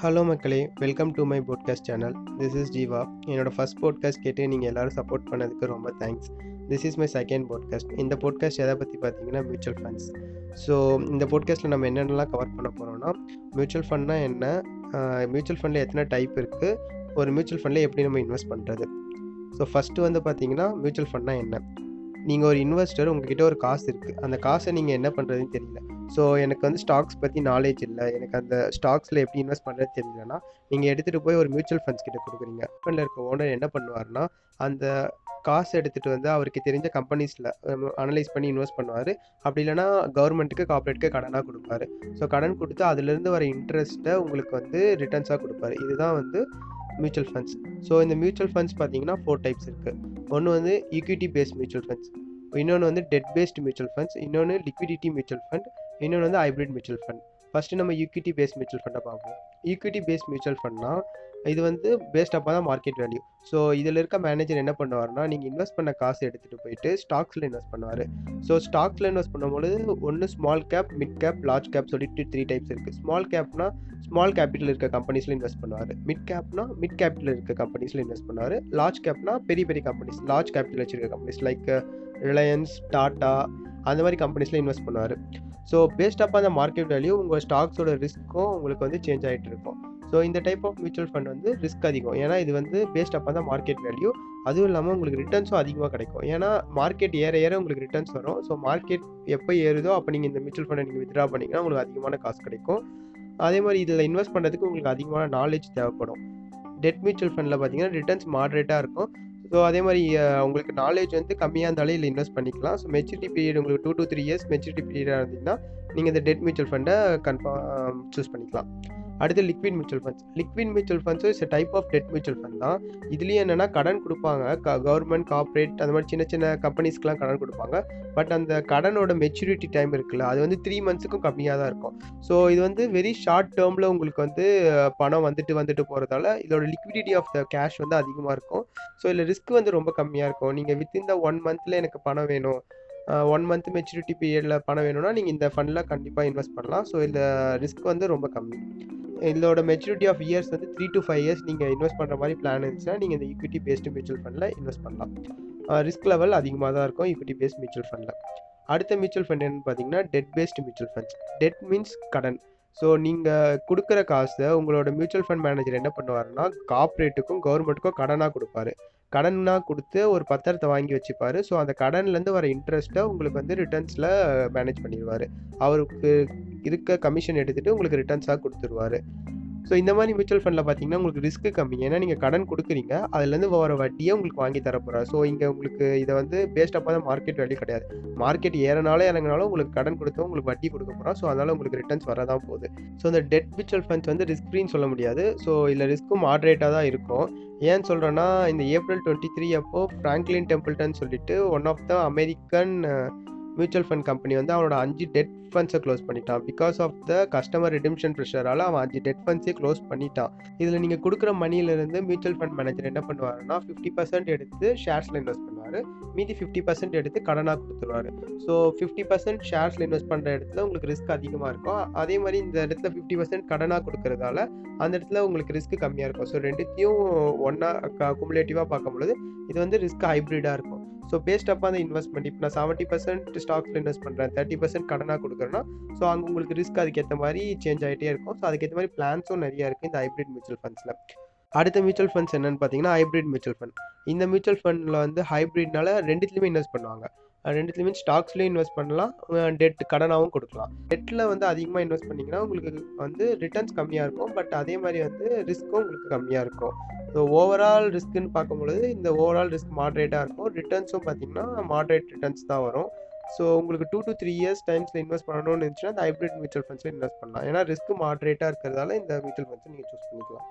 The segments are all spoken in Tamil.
ஹலோ மக்களே welcome to my podcast channel this is Jeeva என்னோட ஃபஸ்ட் போட்காஸ்ட் கேட்டு நீங்கள் எல்லோரும் சப்போர்ட் பண்ணதுக்கு ரொம்ப thanks this is my second podcast இந்த போட்காஸ்ட் எதை பற்றி பார்த்தீங்கன்னா மியூச்சுவல் ஃபண்ட்ஸ் ஸோ இந்த போட்காஸ்ட்டில் நம்ம என்னென்னலாம் கவர் பண்ண போகிறோம்னா மியூச்சுவல் ஃபண்ட்னா என்ன மியூச்சுவல் ஃபண்டில் எத்தனை டைப் இருக்குது ஒரு மியூச்சுவல் ஃபண்டில் எப்படி நம்ம இன்வெஸ்ட் பண்ணுறது ஸோ ஃபஸ்ட்டு வந்து பார்த்தீங்கன்னா மியூச்சுவல் ஃபண்ட்னா என்ன நீங்கள் ஒரு இன்வெஸ்டர் உங்ககிட்ட ஒரு காசு இருக்குது அந்த காசை நீங்கள் என்ன பண்ணுறதுன்னு தெரியல ஸோ எனக்கு வந்து ஸ்டாக்ஸ் பற்றி நாலேஜ் இல்லை எனக்கு அந்த ஸ்டாக்ஸில் எப்படி இன்வெஸ்ட் பண்ணுறது தெரியலனா நீங்கள் எடுத்துகிட்டு போய் ஒரு மியூச்சுவல் ஃபண்ட்ஸ் கிட்ட கொடுக்குறீங்க ஃபண்டில் இருக்க ஓனர் என்ன பண்ணுவார்னா அந்த காசு எடுத்துகிட்டு வந்து அவருக்கு தெரிஞ்ச கம்பெனிஸில் அனலைஸ் பண்ணி இன்வெஸ்ட் பண்ணுவார் அப்படி இல்லைனா கவர்மெண்ட்டுக்கு கார்ப்பரேட்டுக்கு கடனாக கொடுப்பாரு ஸோ கடன் கொடுத்து அதுலேருந்து வர இன்ட்ரெஸ்ட்டை உங்களுக்கு வந்து ரிட்டர்ன்ஸாக கொடுப்பாரு இதுதான் வந்து மியூச்சுவல் ஃபண்ட்ஸ் ஸோ இந்த மியூச்சுவல் ஃபண்ட்ஸ் பார்த்தீங்கன்னா ஃபோர் டைப்ஸ் இருக்குது ஒன்று வந்து ஈக்விட்டி பேஸ்ட் மியூச்சுவல் ஃபண்ட்ஸ் இன்னொன்று வந்து டெட் பேஸ்ட் மியூச்சுவல் ஃபண்ட்ஸ் இன்னொன்று லிக்விடிட்டி மியூச்சுவல் ஃபண்ட் இன்னொன்று வந்து ஹைப்ரிட் மியூச்சுவல் ஃபண்ட் ஃபஸ்ட்டு நம்ம ஈக்விட்டி பேஸ்ட் மியூச்சுவல் ஃபண்டை பார்ப்போம் ஈக்விட்டி பேஸ்ட் மியூச்சுவல் ஃபண்ட்னா இது வந்து பேஸ்ட் அப்போ தான் மார்க்கெட் வேல்யூ ஸோ இதில் இருக்க மேனேஜர் என்ன பண்ணுவார்னா நீங்கள் இன்வெஸ்ட் பண்ண காசு எடுத்துகிட்டு போயிட்டு ஸ்டாக்ஸில் இன்வெஸ்ட் பண்ணுவார் ஸோ ஸ்டாக்ஸில் இன்வெஸ்ட் பண்ணும்போது ஒன்று small cap mid cap large cap சொல்லிட்டு த்ரீ டைப்ஸ் இருக்குது ஸ்மால் கேப்னா ஸ்மால் கேபிட்டல் இருக்க கம்பெனிஸில் இன்வெஸ்ட் பண்ணுவார் மிட் கேப்னா மிட் கேபிட்டல் இருக்க கம்பெனிஸில் இன்வெஸ்ட் பண்ணுவார் லார்ஜ் கேப்னா பெரிய பெரிய கம்பெனிஸ் லார்ஜ் கேபிட்டல் வச்சிருக்க கம்பெனிஸ் லைக் ரிலையன்ஸ் டாட்டா அந்த மாதிரி கம்பெனிஸில் இன்வெஸ்ட் பண்ணுவார் ஸோ பேஸ்ட் அப் அந்த மார்க்கெட் வேல்யூ உங்கள் ஸ்டாக்ஸோட ரிஸ்க்கும் உங்களுக்கு வந்து சேஞ்ச் ஆகிட்டு இருக்கும் ஸோ இந்த டைப் ஆஃப் மியூச்சுவல் ஃபண்ட் வந்து ரிஸ்க் அதிகம் ஏன்னா இது வந்து பேஸ்ட் அப் தான் மார்க்கெட் வேல்யூ அதுவும் இல்லாமல் உங்களுக்கு ரிட்டர்ன்ஸும் அதிகமாக கிடைக்கும் ஏன்னா மார்க்கெட் ஏற ஏற உங்களுக்கு ரிட்டர்ன்ஸ் வரும் ஸோ மார்க்கெட் எப்போ ஏறுதோ அப்போ நீங்கள் இந்த மியூச்சுவல் ஃபண்டை நீங்கள் வித்ரா பண்ணிங்கன்னா உங்களுக்கு அதிகமான காசு கிடைக்கும் அதே மாதிரி இதில் இன்வெஸ்ட் பண்ணுறதுக்கு உங்களுக்கு அதிகமான நாலேஜ் தேவைப்படும் டெட் மியூச்சுவல் ஃபண்டில் பார்த்தீங்கன்னா ரிட்டர்ன்ஸ் மாட்ரேட்டாக இருக்கும் ஸோ அதே மாதிரி உங்களுக்கு நாலேஜ் வந்து கம்மியாக இருந்தாலே இல்லை இன்வெஸ்ட் பண்ணிக்கலாம் ஸோ மெச்சூரிட்டி பீரியட் உங்களுக்கு two to three years maturity பீரியடாக இருந்தீங்கன்னா நீங்கள் இந்த டெட் மியூச்சுவல் ஃபண்டை கன்ஃபார்ம் சூஸ் பண்ணிக்கலாம் அடுத்து liquid mutual funds liquid mutual ஃபண்ட்ஸும் is type of debt mutual fund தான் இதுலேயும் என்னென்னா கடன் கொடுப்பாங்க க கவர்மெண்ட் கார்ப்பரேட் அந்த மாதிரி சின்ன சின்ன கம்பெனிஸ்க்கெலாம் கடன் கொடுப்பாங்க பட் அந்த கடனோட மெச்சூரிட்டி டைம் இருக்குல்ல அது வந்து த்ரீ மந்த்ஸுக்கும் கம்மியாக தான் இருக்கும் ஸோ இது வந்து வெரி ஷார்ட் டேர்மில் உங்களுக்கு வந்து பணம் வந்துட்டு வந்துட்டு போகிறதால இதோட லிக்விடிட்டி ஆஃப் த கேஷ் வந்து அதிகமாக இருக்கும் ஸோ இதில் ரிஸ்க் வந்து ரொம்ப கம்மியாக இருக்கும் நீங்கள் வித்தின் த ஒன் மந்தில் எனக்கு பணம் வேணும் ஒன் மந்த் மெச்சூரிட்டி பீரியடில் பணம் வேணும்னா நீங்கள் இந்த ஃபண்டில் கண்டிப்பாக இன்வெஸ்ட் பண்ணலாம் ஸோ இந்த ரிஸ்க் வந்து ரொம்ப கம்மி இதோட மெச்சூரிட்டி ஆஃப் இயர்ஸ் வந்து த்ரீ டு ஃபைவ் இயர்ஸ் நீங்கள் இன்வெஸ்ட் பண்ணுற மாதிரி பிளான் இருந்துச்சுன்னா நீங்கள் இந்த ஈக்விட்டி பேஸ்டு மியூச்சுவல் ஃபண்டில் இன்வெஸ்ட் பண்ணலாம் ரிஸ்க் லெவல் அதிகமாக தான் இருக்கும் ஈக்விட்டி பேஸ்ட் மியூச்சுவல் ஃபண்டில் அடுத்த மியூச்சுவல் ஃபண்ட் என்னன்னு பார்த்தீங்கன்னா debt based mutual funds debt means கடன் ஸோ நீங்கள் கொடுக்குற காசை உங்களோட மியூச்சுவல் ஃபண்ட் மேனேஜர் என்ன பண்ணுவாருன்னா கார்ப்பரேட்டுக்கும் கவர்மெண்ட்டுக்கும் கடனாக கொடுப்பாரு கடனாக கொடுத்து ஒரு பத்திரத்தை வாங்கி வச்சுப்பாரு ஸோ அந்த கடன்லேருந்து வர இன்ட்ரெஸ்ட்டை உங்களுக்கு வந்து ரிட்டர்ன்ஸில் மேனேஜ் பண்ணிடுவார் அவருக்கு இருக்க கமிஷன் எடுத்துகிட்டு உங்களுக்கு ரிட்டர்ன்ஸாக கொடுத்துருவாரு ஸோ இந்த மாதிரி மியூச்சுவல் ஃபண்டில் பார்த்தீங்கன்னா உங்களுக்கு ரிஸ்க் கம்மி ஏன்னா நீங்கள் கடன் கொடுக்குறீங்க அதுலேருந்து வர வட்டியை உங்களுக்கு வாங்கி தர போகிறார் ஸோ இங்கே உங்களுக்கு இதை வந்து பேஸ்ட் அப்பாக தான் மார்க்கெட் வேல்யூ கிடையாது மார்க்கெட் ஏறனாலும் இறங்கினாலும் உங்களுக்கு கடன் கொடுத்தோம் உங்களுக்கு வட்டி கொடுக்க போகிறோம் ஸோ அதனால் உங்களுக்கு ரிட்டர்ன்ஸ் வரதான் போகுது ஸோ இந்த டெட் மியூச்சுவல் ஃபண்ட்ஸ் வந்து ரிஸ்க் ஃப்ரீன்னு சொல்ல முடியாது ஸோ இதில் ரிஸ்க்கும் மாட்ரேட்டாக தான் இருக்கும் ஏன்னு சொல்கிறேன்னா இந்த ஏப்ரல் டுவெண்ட்டி த்ரீ அப்போ ஃப்ராங்க்லின் டெம்பிள்டன் சொல்லிட்டு one of the American mutual fund company வந்து அவனோட அஞ்சு டெட் ஃபண்ட்ஸை க்ளோஸ் பண்ணிட்டான் because of the customer redemption ப்ரெஷரால் அவன் அஞ்சு டெட் ஃபண்ட்ஸே க்ளோஸ் பண்ணிட்டான் இதில் நீங்கள் கொடுக்குற மணியிலேருந்து மியூச்சுவல் ஃபண்ட் மேனேஜர் என்ன பண்ணுவாருன்னா ஃபிஃப்டி பர்சன்ட் எடுத்து ஷேர்ஸில் இன்வெஸ்ட் பண்ணுவார் மீதி ஃபிஃப்டி பர்சன்ட் எடுத்து கடனாக கொடுத்துருவாரு ஸோ ஃபிஃப்டி பர்சன்ட் ஷேர்ஸில் இன்வெஸ்ட் பண்ணுற இடத்துல உங்களுக்கு ரிஸ்க் அதிகமாக இருக்கும் அதே மாதிரி இந்த இடத்துல ஃபிஃப்டி பர்சன்ட் கடனாக கொடுக்கறதால அந்த இடத்துல உங்களுக்கு ரிஸ்க் கம்மியாக இருக்கும் ஸோ ரெண்டுத்தையும் ஒன்றா குமுலேட்டிவாக பார்க்கும்பொழுது இது வந்து ரிஸ்க் ஹைப்ரிடாக இருக்கும் ஸோ பேஸ்ட் அப்போ அந்த இன்வெஸ்ட்மெண்ட் இப்போ நான் செவன்ட்டி பர்சன்ட் ஸ்டாக்ஸில் இன்வெஸ்ட் பண்ணுறேன் தேர்ட்டி பர்சன்ட் கடனாக கொடுக்குறேன்னா ஸோ அங்கே உங்களுக்கு ரிஸ்க் அதுக்கேற்ற மாதிரி சேஞ்ச் ஆகிட்டே இருக்கும் ஸோ அதுக்கேற்ற மாதிரி பிளான்ஸும் நிறையா இருக்குது இந்த ஹைப்ரிட் மியூச்சுவல் ஃபண்ட்ஸில் அடுத்த மியூச்சுவல் ஃபண்ட்ஸ் என்னென்னு பார்த்தீங்கன்னா ஹைப்ரிட் மியூச்சுவல் ஃபண்ட் இந்த மியூச்சுவல் ஃபண்டில் வந்து ஹைப்ரிட்னால ரெண்டுத்துலேயுமே இன்வெஸ்ட் பண்ணுவாங்க ரெண்டுத்துலேயுமே ஸ்டாக்ஸ்லேயும் இன்வெஸ்ட் பண்ணலாம் டெட் கடனாகவும் கொடுக்கலாம் டெட்டில் வந்து அதிகமாக இன்வெஸ்ட் பண்ணிங்கன்னா உங்களுக்கு வந்து ரிட்டர்ன்ஸ் கம்மியாக இருக்கும் பட் அதே மாதிரி வந்து ரிஸ்க்கும் உங்களுக்கு கம்மியாக இருக்கும் ஸோ ஓவரால் ரிஸ்க்குன்னு பார்க்கும்பொழுது இந்த ஓவரால் ரிஸ்க் மாட்ரேட்டாக இருக்கும் ரிட்டர்ன்ஸும் பார்த்தீங்கன்னா மாட்ரேட் ரிட்டர்ன்ஸ் தான் வரும் ஸோ உங்களுக்கு டூ டு த்ரீ இயர்ஸ் டைம்ஸில் இன்வெஸ்ட் பண்ணணும்னு இருந்துச்சுன்னா இந்த ஹைப்ரிட் மியூச்சுவல் ஃபண்ட்ஸில் இன்வெஸ்ட் பண்ணலாம் ஏன்னா ரிஸ்க் மாட்ரேட்டாக இருக்கிறதால இந்த மியூச்சுவல் ஃபண்ட்ஸை நீங்கள் சூஸ் பண்ணிக்கலாம்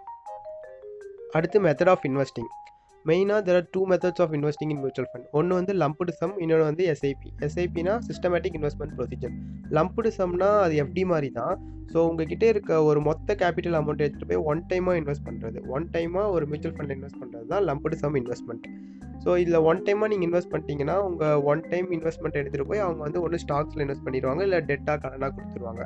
அடுத்து மெத்தட் ஆஃப் இன்வெஸ்டிங் மெயினாக there are two methods of investing in mutual fund ஒன்று வந்து லம்புடு சம் இன்னொன்று வந்து எஸ்ஐபி எஸ்ஐபினா சிஸ்டமேட்டிக் இன்வெஸ்ட்மெண்ட் ப்ரொசீஜர் லம்புடு சம்னா அது எஃப்டி மாதிரி தான் ஸோ உங்ககிட்ட இருக்க ஒரு மொத்த கேபிட்டல் அமௌண்ட் எடுத்துகிட்டு போய் ஒன் டைமாக இன்வெஸ்ட் பண்ணுறது ஒன் டைமாக ஒரு மியூச்சுவல் ஃபண்டில் இன்வெஸ்ட் பண்ணுறது தான் லம்புடு சம் இன்வெஸ்ட்மெண்ட் ஸோ இதில் ஒன் டைமாக நீங்கள் இன்வெஸ்ட் பண்ணிட்டீங்கன்னா உங்கள் ஒன் டைம் இன்வெஸ்ட்மெண்ட் எடுத்துகிட்டு போய் அவங்க வந்து ஒன்று ஸ்டாக்ஸில் இன்வெஸ்ட் பண்ணிடுவாங்க இல்லை டெட்டாக கடனாக கொடுத்துருவாங்க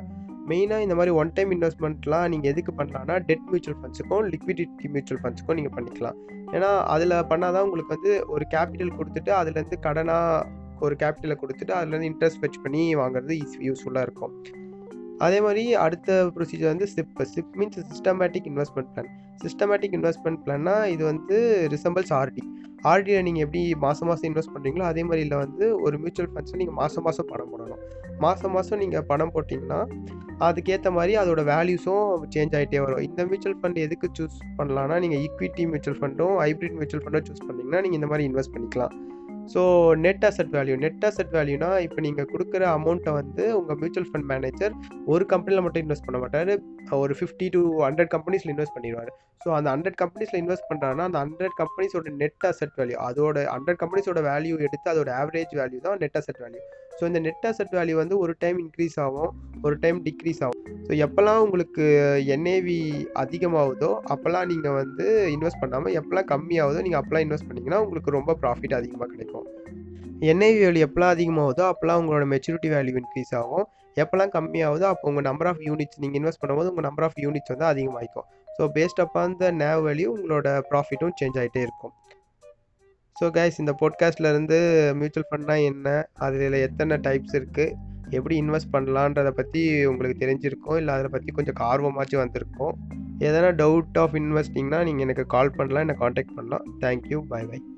மெயினாக இந்த மாதிரி ஒன் டைம் இன்வெஸ்ட்மெண்ட்லாம் நீங்கள் எதுக்கு பண்ணலாம்னா டெட் மியூச்சுவல் ஃபண்ட்ஸுக்கும் லிக்விடிட்டி மியூச்சுவல் ஃபண்ட்ஸுக்கும் நீங்கள் பண்ணிக்கலாம் ஏன்னா அதில் பண்ணால் தான் உங்களுக்கு வந்து ஒரு கேபிட்டல் கொடுத்துட்டு அதுலேருந்து கடனாக ஒரு கேபிட்டலை கொடுத்துட்டு அதுலேருந்து இன்ட்ரெஸ்ட் ஃபெச் பண்ணி வாங்குறது ஈஸி யூஸ்ஃபுல்லாக இருக்கும் அதே மாதிரி அடுத்த ப்ரொசீஜர் வந்து SIP SIP means systematic investment plan systematic investment பிளான்னா இது வந்து ரிசம்பிள்ஸ் ஆர்டி ஆர்டியில் நீங்கள் எப்படி மாதம் மாதம் இன்வெஸ்ட் பண்ணுறீங்களோ அதே மாதிரி இல்லை வந்து ஒரு மியூச்சுவல் ஃபண்ட்ஸில் நீங்கள் மாதம் மாதம் பணம் போடணும் மாதம் மாதம் நீங்கள் பணம் போட்டிங்கன்னா அதுக்கேற்ற மாதிரி அதோட வேல்யூஸும் சேஞ்ச் ஆகிட்டே வரும் இந்த மியூச்சுவல் ஃபண்ட் எதுக்கு சூஸ் பண்ணலாம்னா நீங்கள் ஈக்விட்டி மியூச்சுவல் ஃபண்டும் ஹைப்ரிட் மியூச்சுவல் ஃபண்டும் சூஸ் பண்ணிங்கன்னா நீங்கள் இந்த மாதிரி இன்வெஸ்ட் பண்ணிக்கலாம் so net asset value net asset வேல்யூனா இப்போ நீங்கள் கொடுக்குற அமௌண்ட்டை வந்து உங்கள் மியூச்சுவல் ஃபண்ட் மேனேஜர் ஒரு கம்பெனியில் மட்டும் இன்வெஸ்ட் பண்ண மாட்டார் ஒரு ஃபிஃப்டி டு ஹண்ட்ரட் கம்பெனிஸில் இன்வெஸ்ட் பண்ணிடுவார் ஸோ அந்த ஹண்ட்ரட் கம்பெனிஸில் இன்வெஸ்ட் பண்ணுறாங்கன்னா அந்த ஹண்ட்ரட் கம்பெனிஸோட நெட் அசெட் வேல்யூ அதோட ஹண்ட்ரட் கம்பெனிஸோட வேல்யூ எடுத்து அதோட ஆவரேஜ் வேல்யூ தான் நெட் அசெட் வேல்யூ ஸோ இந்த நெட் அசெட் வேல்யூ வந்து ஒரு டைம் இன்க்ரீஸ் ஆகும் ஒரு டைம் டிக்ரீஸ் ஆகும் ஸோ எப்போல்லாம் உங்களுக்கு என்ஏவி அதிகமாகுதோ அப்போல்லாம் நீங்கள் வந்து இன்வெஸ்ட் பண்ணாமல் எப்போல்லாம் கம்மியாகுதோ நீங்கள் அப்போல்லாம் இன்வெஸ்ட் பண்ணிங்கன்னா உங்களுக்கு ரொம்ப ப்ராஃபிட் அதிகமாக கிடைக்கும் என்ஐவி வேல்யூ எப்போல்லாம் அதிகமாகுதோ அப்போல்லாம் உங்களோட மெச்சூரிட்டி வேல்யூ இன்க்ரீஸ் ஆகும் எப்போல்லாம் கம்மியாகுதோ அப்போ உங்கள் நம்பர் ஆஃப் யூனிட்ஸ் நீங்கள் இன்வெஸ்ட் பண்ணும்போது உங்கள் நம்பர் ஆஃப் யூனிட்ஸ் வந்து அதிகமாகிக்கும் so based upon the NAV value உங்களோட ப்ராஃபிட்டும் சேஞ்ச் ஆகிட்டே இருக்கும் ஸோ கைஸ் இந்த போட்காஸ்ட்லேருந்து மியூச்சுவல் ஃபண்ட்னா என்ன அதில் எத்தனை டைப்ஸ் இருக்குது எப்படி இன்வெஸ்ட் பண்ணலான்றதை பற்றி உங்களுக்கு தெரிஞ்சிருக்கும் இல்லை அதை பற்றி கொஞ்சம் ஆர்வமாச்சும் வந்திருக்கும் எதனா டவுட் ஆஃப் இன்வெஸ்டிங்னா நீங்கள் எனக்கு கால் பண்ணலாம் என்னை காண்டாக்ட் பண்ணலாம் தேங்க்யூ பை பை